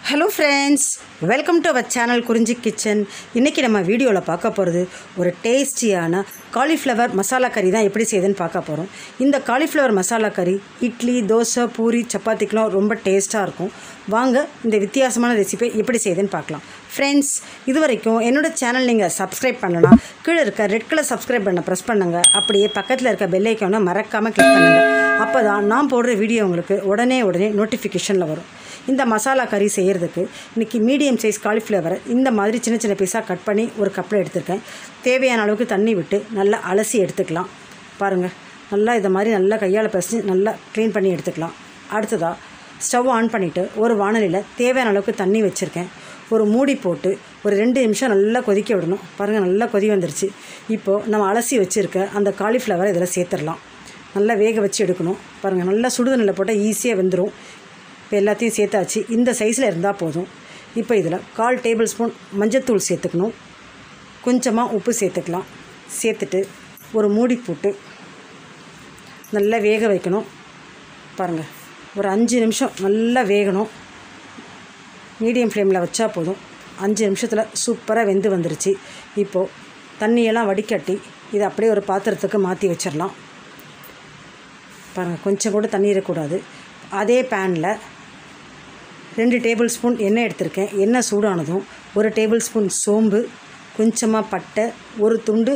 hello friends welcome to our channel Kurinji kitchen இன்றைக்கி நம்ம வீடியோவில் பார்க்க போகிறது ஒரு டேஸ்டியான காலிஃப்ளவர் மசாலா கறி தான் எப்படி செய்யுதுன்னு பார்க்க போகிறோம் இந்த காலிஃப்ளவர் மசாலா கறி இட்லி தோசை பூரி சப்பாத்திக்கெலாம் ரொம்ப டேஸ்ட்டாக இருக்கும் வாங்க இந்த வித்தியாசமான ரெசிபி எப்படி செய்யுதுன்னு பார்க்கலாம் ஃப்ரெண்ட்ஸ் இது வரைக்கும் என்னோட சேனல் நீங்கள் சப்ஸ்கிரைப் பண்ணலாம் கீழே இருக்க ரெட் கலர் சப்ஸ்கிரைப் பண்ண ப்ரெஸ் பண்ணுங்கள் அப்படியே பக்கத்தில் இருக்க பெல் ஐக்கானை மறக்காமல் கிளிக் பண்ணுங்கள் அப்போ தான் நான் போடுற வீடியோ உங்களுக்கு உடனே உடனே நோட்டிஃபிகேஷனில் வரும் இந்த மசாலா கறி செய்கிறதுக்கு இன்றைக்கி மீடியம் சைஸ் காலிஃப்ளவரை இந்த மாதிரி சின்ன சின்ன பீஸாக கட் பண்ணி ஒரு கப்பில் எடுத்திருக்கேன் தேவையான அளவுக்கு தண்ணி விட்டு நல்லா அலசி எடுத்துக்கலாம் பாருங்கள் நல்லா இதை மாதிரி நல்லா கையால் பிசைஞ்சு நல்லா க்ளீன் பண்ணி எடுத்துக்கலாம் அடுத்ததாக ஸ்டவ் ஆன் பண்ணிவிட்டு ஒரு வானலியில் தேவையான அளவுக்கு தண்ணி வச்சுருக்கேன் ஒரு மூடி போட்டு ஒரு ரெண்டு நிமிஷம் நல்லா கொதிக்க விடணும் பாருங்கள் நல்லா கொதி வந்துருச்சு இப்போது நம்ம அலசி வச்சுருக்க அந்த காலிஃப்ளவரை இதில் சேர்த்துடலாம் நல்லா வேக வச்சு எடுக்கணும் பாருங்கள் நல்லா சுடுதண்ணில் போட்டால் ஈஸியாக வெந்துடும் இப்போ எல்லாத்தையும் சேர்த்தாச்சு இந்த சைஸில் இருந்தால் போதும் இப்போ இதில் கால் டேபிள் ஸ்பூன் மஞ்சத்தூள் சேர்த்துக்கணும் கொஞ்சமாக உப்பு சேர்த்துக்கலாம் சேர்த்துட்டு ஒரு மூடி போட்டு நல்லா வேக வைக்கணும் பாருங்கள் ஒரு அஞ்சு நிமிஷம் நல்லா வேகணும் மீடியம் ஃப்ளேமில் வச்சா போதும் அஞ்சு நிமிஷத்தில் சூப்பராக வெந்து வந்துருச்சு இப்போது தண்ணியெல்லாம் வடிகட்டி இதை அப்படியே ஒரு பாத்திரத்துக்கு மாற்றி வச்சிடலாம் பாருங்கள் கொஞ்சம் கூட தண்ணி இருக்கக்கூடாது அதே பேனில் ரெண்டு டேபிள் ஸ்பூன் எண்ணெய் எடுத்திருக்கேன் எண்ணெய் சூடானதும் ஒரு டேபிள் ஸ்பூன் சோம்பு கொஞ்சமாக பட்டை ஒரு துண்டு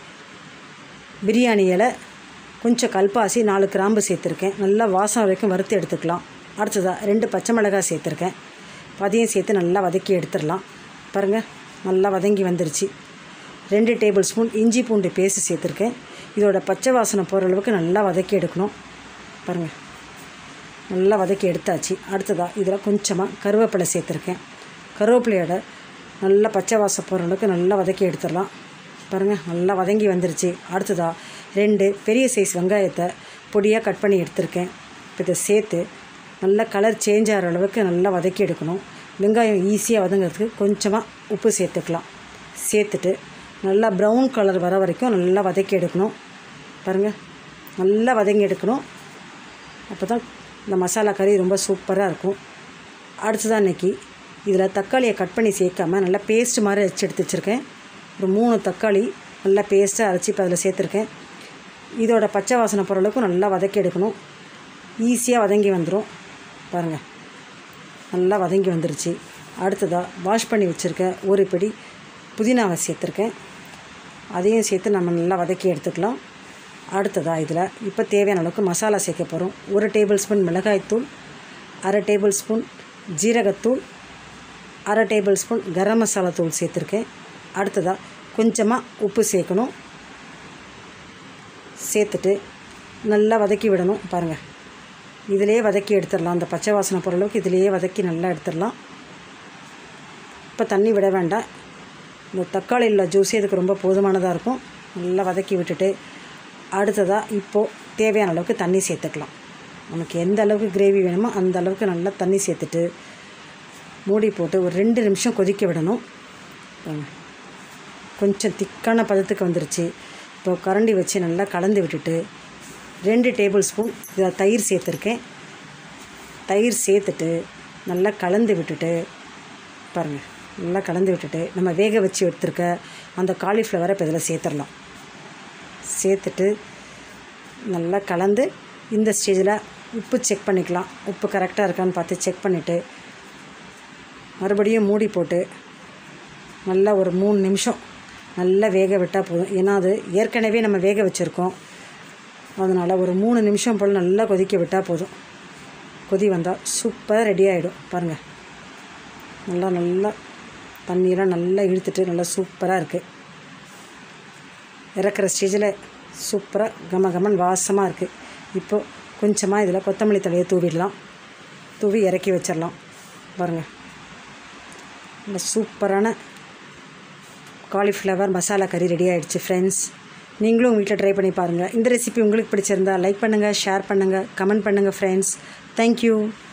பிரியாணி இலை கொஞ்சம் கல்பாசி நாலு கிராம்பு சேர்த்துருக்கேன் நல்லா வாசம் வரைக்கும் வறுத்து எடுத்துக்கலாம் அடுத்ததாக ரெண்டு பச்சை மிளகாய் சேர்த்துருக்கேன் அதையும் சேர்த்து நல்லா வதக்கி எடுத்துடலாம் பாருங்கள் நல்லா வதங்கி வந்துருச்சு ரெண்டு டேபிள் ஸ்பூன் இஞ்சி பூண்டு பேஸ்ட் சேர்த்துருக்கேன் இதோட பச்சை வாசனை போகிற அளவுக்கு நல்லா வதக்கி எடுக்கணும் பாருங்கள் நல்லா வதக்கி எடுத்தாச்சு அடுத்ததாக இதில் கொஞ்சமாக கருவேப்பிலை சேர்த்துருக்கேன் கருவேப்பிலையோட நல்லா பச்சை வாசம் போகிற அளவுக்கு நல்லா வதக்கி எடுத்துடலாம் பாருங்கள் நல்லா வதங்கி வந்துருச்சு அடுத்ததாக ரெண்டு பெரிய சைஸ் வெங்காயத்தை பொடியாக கட் பண்ணி எடுத்திருக்கேன் இப்போ இதை சேர்த்து நல்லா கலர் சேஞ்ச் ஆகிற அளவுக்கு நல்லா வதக்கி எடுக்கணும் வெங்காயம் ஈஸியாக வதங்கிறதுக்கு கொஞ்சமாக உப்பு சேர்த்துக்கலாம் சேர்த்துட்டு நல்லா ப்ரௌன் கலர் வர வரைக்கும் நல்லா வதக்கி எடுக்கணும் பாருங்கள் நல்லா வதங்கி எடுக்கணும் அப்போ தான் இந்த மசாலா கறி ரொம்ப சூப்பராக இருக்கும் அடுத்ததான் இன்றைக்கி இதில் தக்காளியை கட் பண்ணி சேர்க்காம நல்லா பேஸ்ட் மாதிரி அரைச்சி எடுத்து வச்சுருக்கேன் ஒரு மூணு தக்காளி நல்லா பேஸ்ட்டாக அரைச்சி இப்போ அதில் சேர்த்துருக்கேன் இதோட பச்சை வாசனை போகிற அளவுக்கு நல்லா வதக்கி எடுக்கணும் ஈஸியாக வதங்கி வந்துடும் பாருங்கள் நல்லா வதங்கி வந்துருச்சு அடுத்ததாக வாஷ் பண்ணி வச்சுருக்க ஒரு பிடி புதினாவை சேர்த்துருக்கேன் அதையும் சேர்த்து நம்ம நல்லா வதக்கி எடுத்துக்கலாம் அடுத்ததாக இதில் இப்போ தேவையான அளவுக்கு மசாலா சேர்க்க போகிறோம் ஒரு டேபிள் ஸ்பூன் மிளகாய்த்தூள் அரை டேபிள் ஸ்பூன் ஜீரகத்தூள் அரை டேபிள் ஸ்பூன் கரம் மசாலா தூள் சேர்த்துருக்கேன் அடுத்ததாக கொஞ்சமாக உப்பு சேர்க்கணும் சேர்த்துட்டு நல்லா வதக்கி விடணும் பாருங்கள் இதிலே வதக்கி எடுத்துடலாம் அந்த பச்சை வாசனை போகிற அளவுக்கு இதிலேயே வதக்கி நல்லா எடுத்துடலாம் இப்போ தண்ணி விட வேண்டாம் இந்த தக்காளியில் ஜூஸே இதுக்கு ரொம்ப போதுமானதாக இருக்கும் நல்லா வதக்கி விட்டுட்டு அடுத்ததாக இப்போது தேவையான அளவுக்கு தண்ணி சேர்த்துக்கலாம் நமக்கு எந்த அளவுக்கு கிரேவி வேணுமோ அந்த அளவுக்கு நல்லா தண்ணி சேர்த்துட்டு மூடி போட்டு ஒரு ரெண்டு நிமிஷம் கொதிக்க விடணும் கொஞ்சம் திக்கான பதத்துக்கு வந்துருச்சு இப்போ கரண்டி வச்சு நல்லா கலந்து விட்டுட்டு ரெண்டு டேபிள் ஸ்பூன் இதில் தயிர் சேர்த்துருக்கேன் தயிர் சேர்த்துட்டு நல்லா கலந்து விட்டுட்டு பாருங்கள் நல்லா கலந்து விட்டுட்டு நம்ம வேக வச்சு எடுத்துருக்க அந்த காலிஃப்ளவரை இப்போ இதில் சேர்த்துடலாம் சேர்த்துட்டு நல்லா கலந்து இந்த ஸ்டேஜில் உப்பு செக் பண்ணிக்கலாம் உப்பு கரெக்டாக இருக்கான்னு பார்த்து செக் பண்ணிவிட்டு மறுபடியும் மூடி போட்டு நல்லா ஒரு மூணு நிமிஷம் நல்லா வேக விட்டால் போதும் ஏன்னா அது ஏற்கனவே நம்ம வேக வச்சுருக்கோம் அதனால் ஒரு மூணு நிமிஷம் போல் நல்லா கொதிக்க விட்டால் போதும் கொதி வந்தால் சூப்பராக ரெடி ஆகிடும் பாருங்கள் நல்லா நல்லா தண்ணியெல்லாம் நல்லா இழுத்துட்டு நல்லா சூப்பராக இருக்குது இறக்குற ஸ்டேஜில் சூப்பராக கம கமன் வாசமாக இருக்குது இப்போது கொஞ்சமாக இதில் கொத்தமல்லி தலையை தூவிடலாம் தூவி இறக்கி வச்சிடலாம் பாருங்கள் நல்ல சூப்பரான காலிஃப்ளவர் மசாலா கறி ரெடி ஆகிடுச்சு ஃப்ரெண்ட்ஸ் நீங்களும் உங்கள் வீட்டில் ட்ரை பண்ணி பாருங்கள் இந்த ரெசிபி உங்களுக்கு பிடிச்சிருந்தா லைக் பண்ணுங்கள் ஷேர் பண்ணுங்கள் கமெண்ட் பண்ணுங்கள் ஃப்ரெண்ட்ஸ் தேங்க்யூ